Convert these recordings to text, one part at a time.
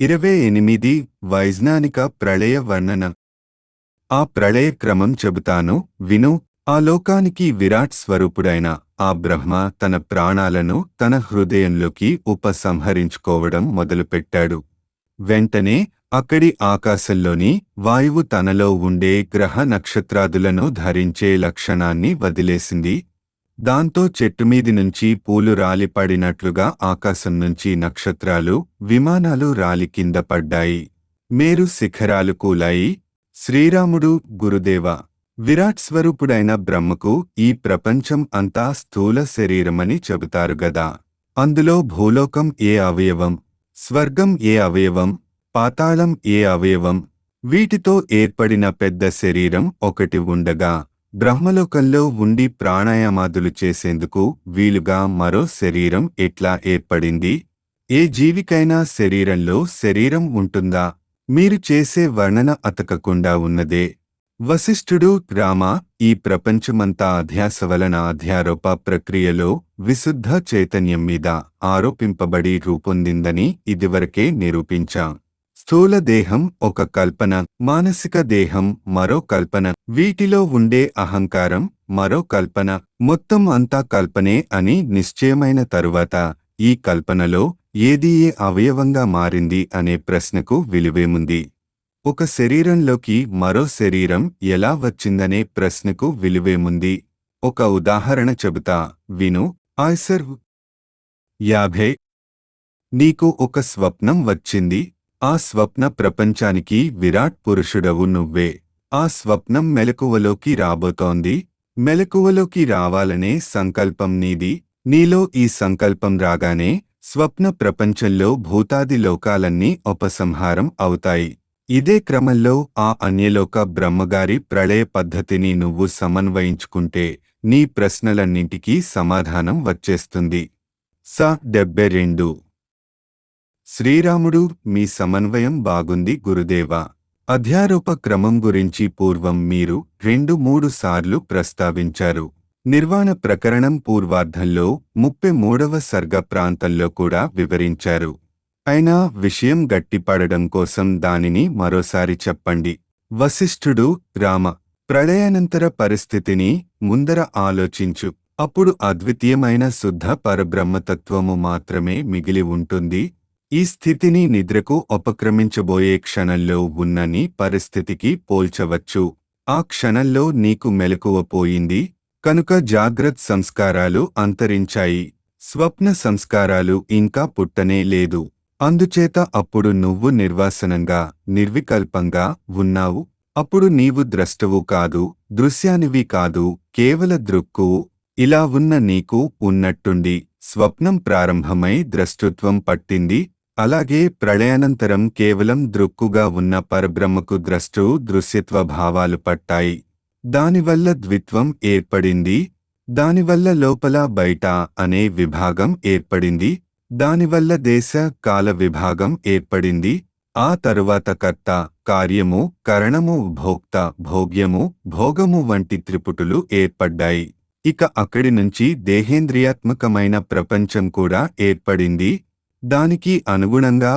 ఇరవై ఎనిమిది వైజ్ఞానిక ప్రళయ వర్ణన ఆ ప్రళయ క్రమం చెబుతాను విను ఆ లోకానికి విరాట్ స్వరూపుడైన ఆ బ్రహ్మ తన ప్రాణాలను తన హృదయంలోకి ఉపసంహరించుకోవడం మొదలుపెట్టాడు వెంటనే అక్కడి ఆకాశంలోని వాయువు తనలో ఉండే గ్రహ నక్షత్రాదులను ధరించే లక్షణాన్ని వదిలేసింది దాంతో చెట్టుమీది నుంచి పూలు రాలి పడినట్లుగా ఆకాశం నుంచి నక్షత్రాలు విమానాలు రాలి కింద పడ్డాయి మేరు శిఖరాలు కూలాయి శ్రీరాముడు గురుదేవ విరాట్ స్వరూపుడైన బ్రహ్మకు ఈ ప్రపంచం అంతా స్థూల శరీరమని చెబుతారు గదా అందులో భూలోకం ఏ అవయవం స్వర్గం ఏ అవయవం పాతాళం ఏ అవయవం వీటితో ఏర్పడిన పెద్ద శరీరం ఒకటి ఉండగా బ్రహ్మలోకంలో ఉండి ప్రాణాయామాదులు చేసేందుకు వీలుగా మరో శరీరం ఎట్లా ఏర్పడింది ఏ జీవికైనా శరీరంలో శరీరం ఉంటుందా మీరు చేసే వర్ణన అతకకుండా ఉన్నదే వశిష్ఠుడు రామ ఈ ప్రపంచమంతా అధ్యాస వలన అధ్యారోప ప్రక్రియలో విశుద్ధ చైతన్యం మీద ఆరోపింపబడి రూపొందిందని ఇదివరకే నిరూపించాం స్థూల దేహం ఒక కల్పన మానసిక దేహం మరో కల్పన వీటిలో ఉండే అహంకారం మరో కల్పన మొత్తం అంతా కల్పనే అని నిశ్చయమైన తరువాత ఈ కల్పనలో ఏది ఏ అవయవంగా మారింది అనే ప్రశ్నకు విలువేముంది ఒక శరీరంలోకి మరో శరీరం ఎలా వచ్చిందనే ప్రశ్నకు విలువేముంది ఒక ఉదాహరణ చెబుతా విను ఆయ్సర్ యాభై నీకు ఒక స్వప్నం వచ్చింది ఆ స్వప్న ప్రపంచానికి విరాట్ పురుషుడవు నువ్వే ఆ స్వప్నం మెలకువలోకి రాబోతోంది మెలకువలోకి రావాలనే సంకల్పం నీది నీలో ఈ సంకల్పం రాగానే స్వప్న ప్రపంచంలో భూతాది లోకాలన్నీ ఉపసంహారం అవుతాయి ఇదే క్రమంలో ఆ అన్యలోక బ్రహ్మగారి ప్రళయ పద్ధతిని నువ్వు సమన్వయించుకుంటే నీ ప్రశ్నలన్నింటికీ సమాధానం వచ్చేస్తుంది స డెబ్బె రెండు శ్రీరాముడు మీ సమన్వయం బాగుంది గురుదేవా అధ్యారోప క్రమం గురించి పూర్వం మీరు రెండు మూడు సార్లు ప్రస్తావించారు నిర్వాణ ప్రకరణం పూర్వార్ధంలో ముప్పై మూడవ సర్గ ప్రాంతంలో కూడా వివరించారు అయినా విషయం గట్టిపడడం కోసం దానిని మరోసారి చెప్పండి వశిష్ఠుడు రామ ప్రళయానంతర పరిస్థితిని ముందర ఆలోచించు అప్పుడు అద్వితీయమైన శుద్ధ పరబ్రహ్మతత్వము మాత్రమే మిగిలి ఉంటుంది ఈ స్థితిని నిద్రకు ఉపక్రమించబోయే క్షణంలో ఉన్న నీ పరిస్థితికి పోల్చవచ్చు ఆ క్షణంలో నీకు మెలకువ పోయింది కనుక జాగ్రత్త సంస్కారాలు అంతరించాయి స్వప్న సంస్కారాలు ఇంకా పుట్టనే లేదు అందుచేత అప్పుడు నువ్వు నిర్వాసనంగా నిర్వికల్పంగా ఉన్నావు అప్పుడు నీవు ద్రష్టవు కాదు దృశ్యానివి కాదు కేవల దృక్కువు ఇలా ఉన్న నీకు ఉన్నట్టుండి స్వప్నం ప్రారంభమై ద్రష్టృత్వం పట్టింది అలాగే ప్రళయానంతరం కేవలం దృక్కుగా ఉన్న పరబ్రహ్మకు ద్రష్టు దృశ్యత్వ భావాలు పట్టాయి దానివల్ల ద్విత్వం ఏర్పడింది దానివల్ల లోపల బయట అనే విభాగం ఏర్పడింది దానివల్ల దేశ కాల విభాగం ఏర్పడింది ఆ తరువాత కర్త కార్యము కరణము భోక్త భోగ్యము భోగము వంటి త్రిపుటులు ఏర్పడ్డాయి ఇక అక్కడి నుంచి దేహేంద్రియాత్మకమైన ప్రపంచం కూడా ఏర్పడింది దానికి అనుగుణంగా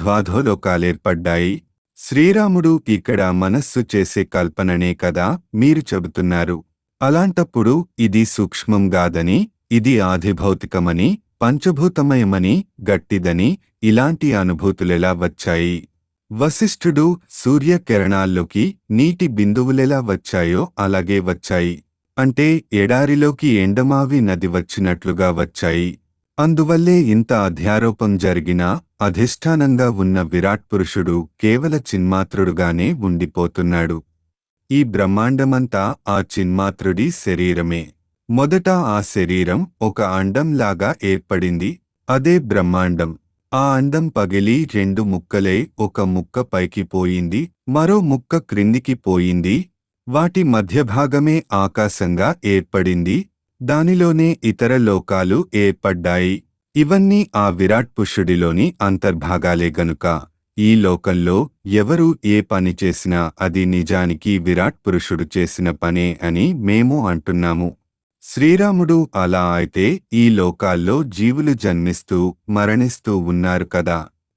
ఊర్ధ్వాధోలోకాలేర్పడ్డాయి శ్రీరాముడు ఇక్కడ మనస్సు చేసే కల్పననే కదా మీరు చెబుతున్నారు అలాంటప్పుడు ఇది సూక్ష్మంగాదని ఇది ఆధిభౌతికమని పంచభూతమయమని గట్టిదని ఇలాంటి అనుభూతులెలా వచ్చాయి వశిష్ఠుడు సూర్యకిరణాల్లోకి నీటి బిందువులెలా వచ్చాయో అలాగే వచ్చాయి అంటే ఎడారిలోకి ఎండమావి నది వచ్చినట్లుగా వచ్చాయి అందువల్లే ఇంత అధ్యారోపం జరిగినా అధిష్టానంగా ఉన్న విరాట్ పురుషుడు కేవల చిన్మాత్రుడుగానే ఉండిపోతున్నాడు ఈ బ్రహ్మాండమంతా ఆ చిన్మాత్రుడి శరీరమే మొదట ఆ శరీరం ఒక అండంలాగా ఏర్పడింది అదే బ్రహ్మాండం ఆ అండం పగిలి రెండు ముక్కలై ఒక ముక్క పైకి పోయింది మరో ముక్క క్రిందికి పోయింది వాటి మధ్యభాగమే ఆకాశంగా ఏర్పడింది దానిలోనే ఇతర లోకాలు ఏర్పడ్డాయి ఇవన్నీ ఆ విరాట్ పురుషుడిలోని అంతర్భాగాలే గనుక ఈ లోకంలో ఎవరు ఏ పని చేసినా అది నిజానికి విరాట్ పురుషుడు చేసిన పనే అని మేము అంటున్నాము శ్రీరాముడు అలా అయితే ఈ లోకాల్లో జీవులు జన్మిస్తూ మరణిస్తూ ఉన్నారు కదా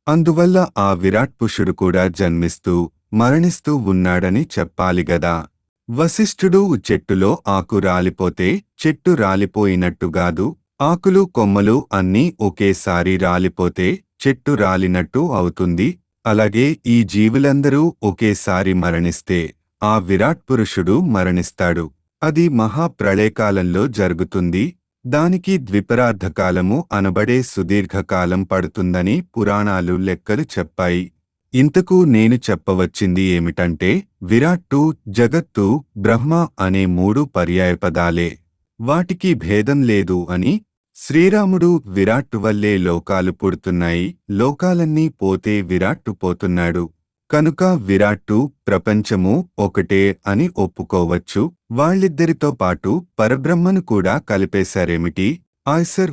అందువల్ల ఆ విరాట్ పురుషుడు కూడా జన్మిస్తూ మరణిస్తూ ఉన్నాడని చెప్పాలి గదా వశిష్ఠుడు చెట్టులో ఆకు రాలిపోతే చెట్టు రాలిపోయినట్టుగాదు ఆకులు కొమ్మలు అన్నీ ఒకేసారి రాలిపోతే చెట్టు రాలినట్టు అవుతుంది అలాగే ఈ జీవులందరూ ఒకేసారి మరణిస్తే ఆ విరాట్ పురుషుడు మరణిస్తాడు అది మహాప్రళయకాలంలో జరుగుతుంది దానికి ద్విపరార్ధకాలము అనబడే సుదీర్ఘకాలం పడుతుందని పురాణాలు లెక్కలు చెప్పాయి ఇంతకు నేను చెప్పవచ్చింది ఏమిటంటే విరాట్టు జగత్తు బ్రహ్మ అనే మూడు పర్యాయపదాలే వాటికి భేదం లేదు అని శ్రీరాముడు విరాట్టు వల్లే లోకాలు పుడుతున్నాయి లోకాలన్నీ పోతే విరాట్టు పోతున్నాడు కనుక విరాట్టు ప్రపంచము ఒకటే అని ఒప్పుకోవచ్చు వాళ్ళిద్దరితో పాటు పరబ్రహ్మను కూడా కలిపేశారేమిటి ఆయ్సర్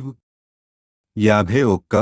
యాభై ఒక్క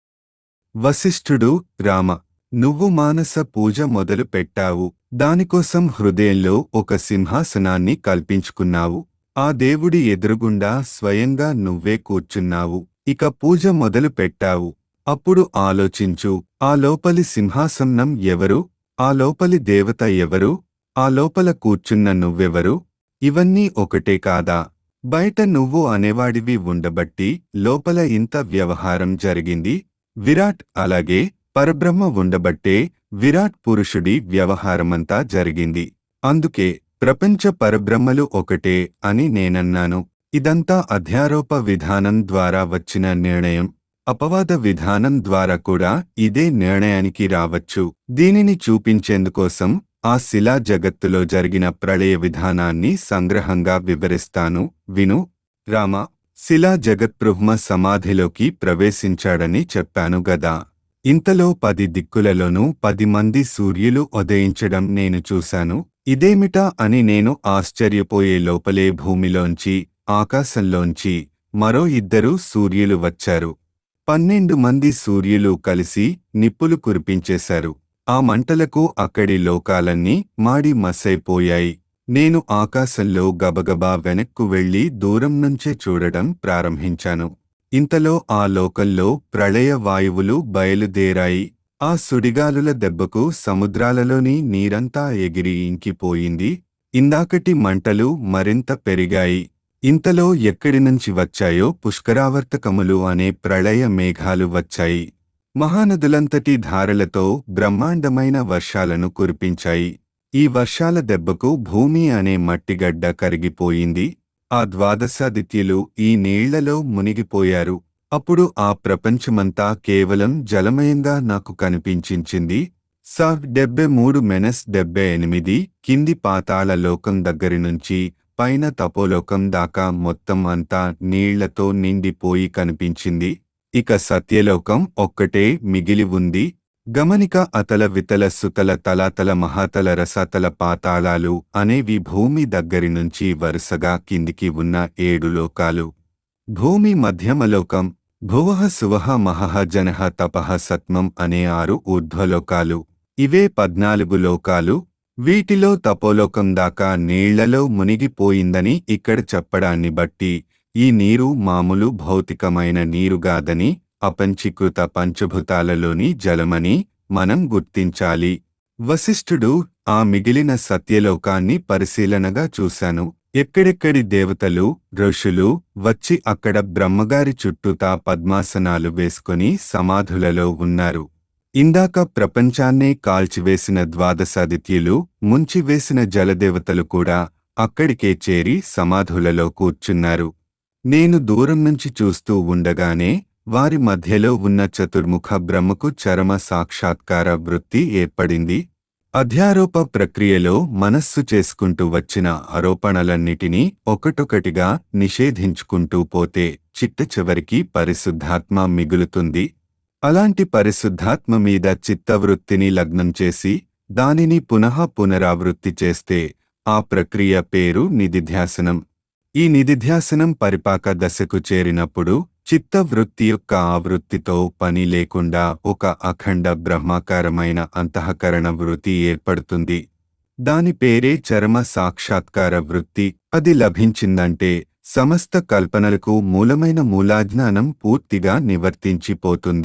వశిష్ఠుడు రామ నువ్వు మానస పూజ మొదలు పెట్టావు దానికోసం హృదయంలో ఒక సింహాసనాన్ని కల్పించుకున్నావు ఆ దేవుడి ఎదురుగుండా స్వయంగా నువ్వే కూర్చున్నావు ఇక పూజ మొదలు పెట్టావు అప్పుడు ఆలోచించు ఆ లోపలి సింహాసనం ఎవరు ఆ లోపలి దేవత ఎవరు ఆ లోపల కూర్చున్న నువ్వెవరు ఇవన్నీ ఒకటే కాదా బయట నువ్వు అనేవాడివి ఉండబట్టి లోపల ఇంత వ్యవహారం జరిగింది విరాట్ అలాగే పరబ్రహ్మ ఉండబట్టే విరాట్ పురుషుడి వ్యవహారమంతా జరిగింది అందుకే ప్రపంచ పరబ్రహ్మలు ఒకటే అని నేనన్నాను ఇదంతా అధ్యారోప విధానం ద్వారా వచ్చిన నిర్ణయం అపవాద విధానం ద్వారా కూడా ఇదే నిర్ణయానికి రావచ్చు దీనిని చూపించేందుకోసం ఆ శిలా జగత్తులో జరిగిన ప్రళయ విధానాన్ని సంగ్రహంగా వివరిస్తాను విను రామ శిలా జగత్బ్రహ్మ సమాధిలోకి ప్రవేశించాడని చెప్పాను గదా ఇంతలో పది దిక్కులలోనూ పది మంది సూర్యులు ఉదయించడం నేను చూశాను ఇదేమిటా అని నేను ఆశ్చర్యపోయే లోపలే భూమిలోంచి ఆకాశంలోంచి మరో ఇద్దరు సూర్యులు వచ్చారు పన్నెండు మంది సూర్యులు కలిసి నిప్పులు కురిపించేశారు ఆ మంటలకు అక్కడి లోకాలన్నీ మాడి మసైపోయాయి నేను ఆకాశంలో గబగబా వెనక్కు వెళ్లి దూరం నుంచే చూడడం ప్రారంభించాను ఇంతలో ఆ లోకంలో ప్రళయ వాయువులు బయలుదేరాయి ఆ సుడిగాలుల దెబ్బకు సముద్రాలలోని నీరంతా ఎగిరి ఇంకిపోయింది ఇందాకటి మంటలు మరింత పెరిగాయి ఇంతలో ఎక్కడి నుంచి వచ్చాయో పుష్కరావర్తకములు అనే ప్రళయ మేఘాలు వచ్చాయి మహానదులంతటి ధారలతో బ్రహ్మాండమైన వర్షాలను కురిపించాయి ఈ వర్షాల దెబ్బకు భూమి అనే మట్టిగడ్డ కరిగిపోయింది ఆ ద్వాదశాదిత్యులు ఈ నీళ్లలో మునిగిపోయారు అప్పుడు ఆ ప్రపంచమంతా కేవలం జలమయంగా నాకు కనిపించింది సార్ డెబ్బె మూడు మెనస్ డెబ్బె ఎనిమిది కింది పాతాళ లోకం దగ్గరి నుంచి పైన తపోలోకం దాకా మొత్తం అంతా నీళ్లతో నిండిపోయి కనిపించింది ఇక సత్యలోకం ఒక్కటే మిగిలి ఉంది గమనిక అతల వితల సుతల తలాతల మహాతల రసతల పాతాళాలు అనేవి భూమి దగ్గరి నుంచి వరుసగా కిందికి ఉన్న ఏడు లోకాలు భూమి మధ్యమలోకం భువః సువహ మహః జనః తపః సత్మం అనే ఆరు ఊర్ధ్వలోకాలు ఇవే పద్నాలుగు లోకాలు వీటిలో తపోలోకం దాకా నీళ్లలో మునిగిపోయిందని ఇక్కడ చెప్పడాన్ని బట్టి ఈ నీరు మామూలు భౌతికమైన నీరుగాదని అపంచీకృత పంచభూతాలలోని జలమని మనం గుర్తించాలి వశిష్ఠుడు ఆ మిగిలిన సత్యలోకాన్ని పరిశీలనగా చూశాను ఎక్కడెక్కడి దేవతలు ఋషులు వచ్చి అక్కడ బ్రహ్మగారి చుట్టూతా పద్మాసనాలు వేసుకుని సమాధులలో ఉన్నారు ఇందాక ప్రపంచాన్నే కాల్చివేసిన ద్వాదశాదిత్యులు ముంచివేసిన జలదేవతలు కూడా అక్కడికే చేరి సమాధులలో కూర్చున్నారు నేను దూరం నుంచి చూస్తూ ఉండగానే వారి మధ్యలో ఉన్న చతుర్ముఖ బ్రహ్మకు చరమ సాక్షాత్కార వృత్తి ఏర్పడింది అధ్యారోప ప్రక్రియలో మనస్సు చేసుకుంటూ వచ్చిన ఆరోపణలన్నిటినీ ఒకటొకటిగా నిషేధించుకుంటూ పోతే చిట్ట చివరికి పరిశుద్ధాత్మ మిగులుతుంది అలాంటి పరిశుద్ధాత్మ మీద చిత్తవృత్తిని లగ్నం చేసి దానిని పునః పునరావృత్తి చేస్తే ఆ ప్రక్రియ పేరు నిదిధ్యాసనం ఈ నిదిధ్యాసనం పరిపాక దశకు చేరినప్పుడు చిత్తవృత్తి యొక్క ఆవృత్తితో పని లేకుండా ఒక అఖండ బ్రహ్మాకారమైన అంతఃకరణ వృత్తి ఏర్పడుతుంది దాని పేరే చరమ సాక్షాత్కార వృత్తి అది లభించిందంటే సమస్త కల్పనలకు మూలమైన మూలాజ్ఞానం పూర్తిగా నివర్తించిపోతుంది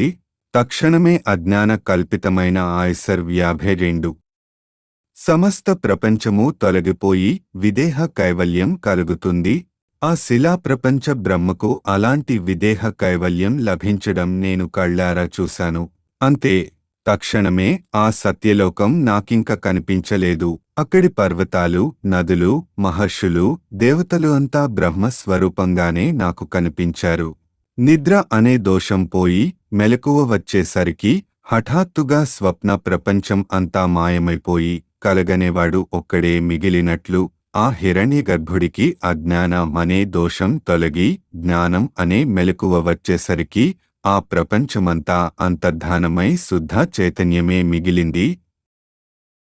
తక్షణమే అజ్ఞాన కల్పితమైన ఆయుసర్ యాభై రెండు సమస్త ప్రపంచము తొలగిపోయి విదేహ కైవల్యం కలుగుతుంది ఆ శిలా ప్రపంచ బ్రహ్మకు అలాంటి విదేహ కైవల్యం లభించడం నేను కళ్ళారా చూశాను అంతే తక్షణమే ఆ సత్యలోకం నాకింక కనిపించలేదు అక్కడి పర్వతాలు నదులు మహర్షులు దేవతలు అంతా బ్రహ్మ స్వరూపంగానే నాకు కనిపించారు నిద్ర అనే దోషం పోయి మెలకువ వచ్చేసరికి హఠాత్తుగా స్వప్న ప్రపంచం అంతా మాయమైపోయి కలగనేవాడు ఒక్కడే మిగిలినట్లు ఆ హిరణ్య గర్భుడికి అజ్ఞానం అనే దోషం తొలగి జ్ఞానం అనే మెలకువ వచ్చేసరికి ఆ ప్రపంచమంతా అంతర్ధానమై శుద్ధ చైతన్యమే మిగిలింది